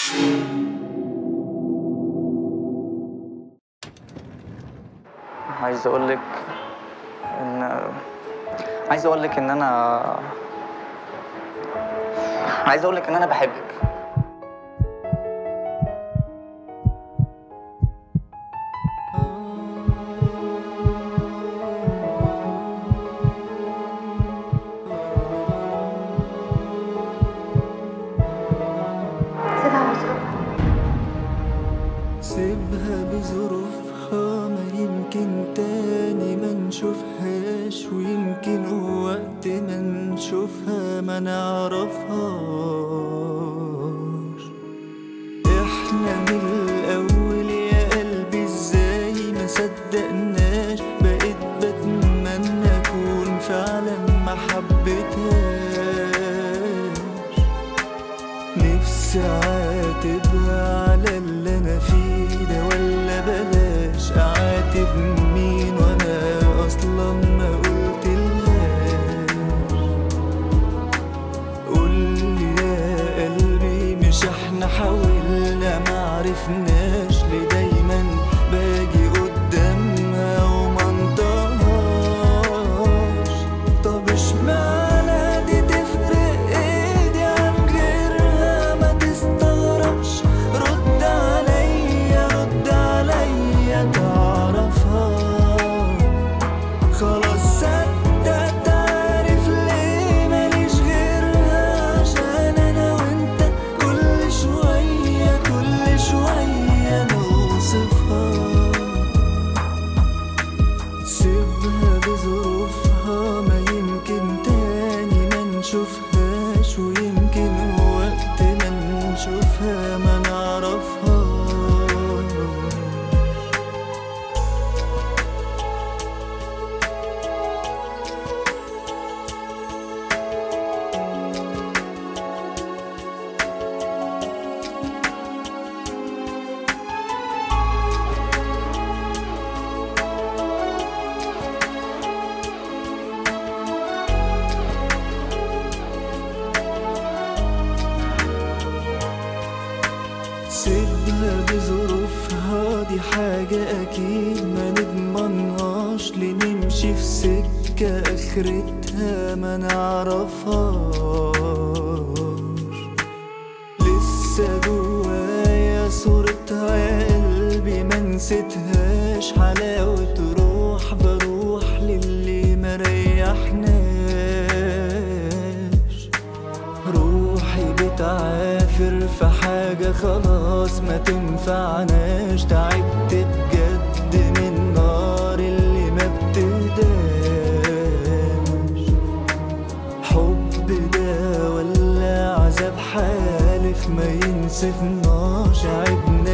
عايز اقول لك ان عايز اقول لك ان انا عايز اقول لك ان انا بحبك سيبها مصروفها سيبها بظروفها ما يمكن تاني ما نشوفهاش ويمكن وقت ما نشوفها ما نعرفهاش احنا من الاول يا قلبي ازاي ما صدقناش بقيت بتمنى اكون فعلا ما حبيتهاش نفسي اعاتبها على اللي انا فيه ده ولا بلاش اعاتب مين وانا اصلا ما قلتلهاش قولي يا قلبي مش احنا حاولنا معرفناش ليه دايما باجي قدامها وما انطقهاش طب اشمعنى دي تفرق ايدي عن غيرها ما تستغربش رد عليا رد عليا تعرفها خلاص صدقت عارف ليه ماليش غيرها عشان انا وانت كل شوية كل شوية نوصفها سيبها بظروفها ما يمكن تاني ما نشوفهاش ويمكن وقت ما نشوفها ما نعرفهاش سيبها بظروفها دي حاجة أكيد ما نضمنهاش لنمشي في سكة آخرتها ما نعرفهاش لسه جوايا صورتها يا قلبي ما نسيتهاش حلاوة روح بروح للي مريحناش روحي بتعافر في حاجة خلاص ما تنفعناش تعبت بجد من النار اللي ما بتهداش حب ده ولا عذاب حالف ما ينسفناش عيبنا